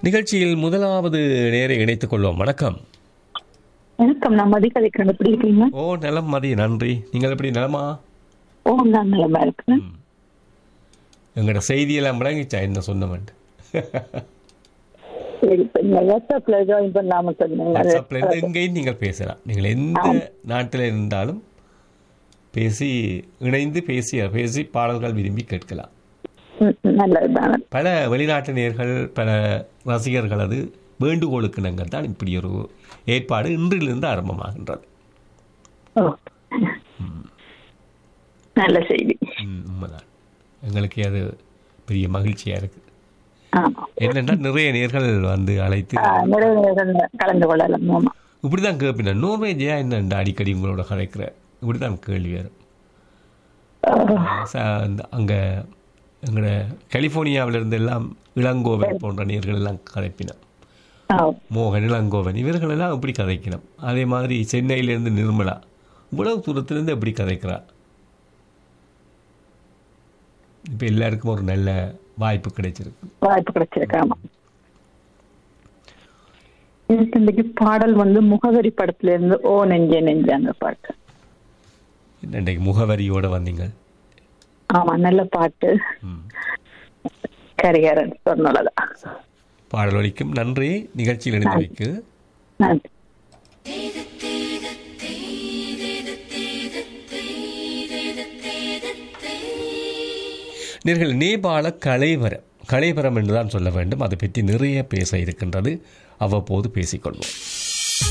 நிகழ்ச்சியில் முதலாவது நேரை இணைத்துக் கொள்வோம் வணக்கம் வணக்கம் நான் மதி கலைக்கிறேன் எப்படி இருக்கீங்க ஓ நலம் மதி நன்றி நீங்கள் எப்படி நலமா ஓ நான் நலமா இருக்கேன் எங்களோட செய்தியெல்லாம் விளங்கிச்சா என்ன சொன்னவன் சரி இப்ப நீங்க வாட்ஸ்அப்ல ஜாயின் பண்ணாம சொன்னீங்க வாட்ஸ்அப்ல இருந்து எங்கேயும் நீங்கள் பேசலாம் நீங்கள் எந்த நாட்டில் இருந்தாலும் பேசி இணைந்து பேசி பேசி பாடல்கள் விரும்பி கேட்கலாம் ம், ம், நல்லதுதான் பல வெளிநாட்டு நேர்கள் பல ரசிகர்களது வேண்டுகோளுக்கு நாங்கள் தான் இப்படி ஒரு ஏற்பாடு இன்றிலிருந்து ஆரம்பமாகின்றது ஓ நல்ல செய்தி ம், உண்மைதான் எங்களுக்கு அது பெரிய மகிழ்ச்சியாக இருக்குது ஆமா என்னென்னா நிறைய நேர்கள் வந்து அழைத்து ஆ, நிறைய நேரம் கலந்து கொள்ளலாம் ஆமா இப்படி தான் கேட்பினேன் நோர்வேஜியா என்னண்டா அடிக்கடி உங்களோட கதைக்கிற இப்படி தான் கேள்வி வரும் ச- அந்த அங்கே எங்களோட கலிஃபோர்னியாவில இருந்து எல்லாம் இளங்கோவன் போன்ற நேர்கள் எல்லாம் கதைப்பினோம் ஆ, மோகன் இளங்கோவன் இவர்கள் எல்லாம் எப்படி கதைக்கணும் அதே மாதிரி சென்னையிலேருந்து நிர்மலா இவ்வளவு தூரத்திலிருந்து எப்படி கதைக்கிறா இப்போ எல்லாருக்கும் ஒரு நல்ல வாய்ப்பு கிடைச்சிருக்கு வாய்ப்பு கிடைச்சிருக்கு ஆமா எனக்கு இன்னைக்கு பாடல் வந்து முகவரி படத்துல இருந்து ஓ நெஞ்சே நெஞ்சே அந்த பாட்டு இன்றைக்கு முகவரியோட வந்தீங்க ஆமா நல்ல பாட்டு ம். கரிகரன் சொன்னதான் பாடல் ஒலிக்கும் நன்றி நிகழ்ச்சியில் இணைந்து வைக்கு நன்றி நேர்கள் நேபாள கலைவரம் கலைவரம் என்றுதான் சொல்ல வேண்டும் அதை பற்றி நிறைய பேச இருக்கின்றது அவ்வப்போது பேசிக்கொள்வோம்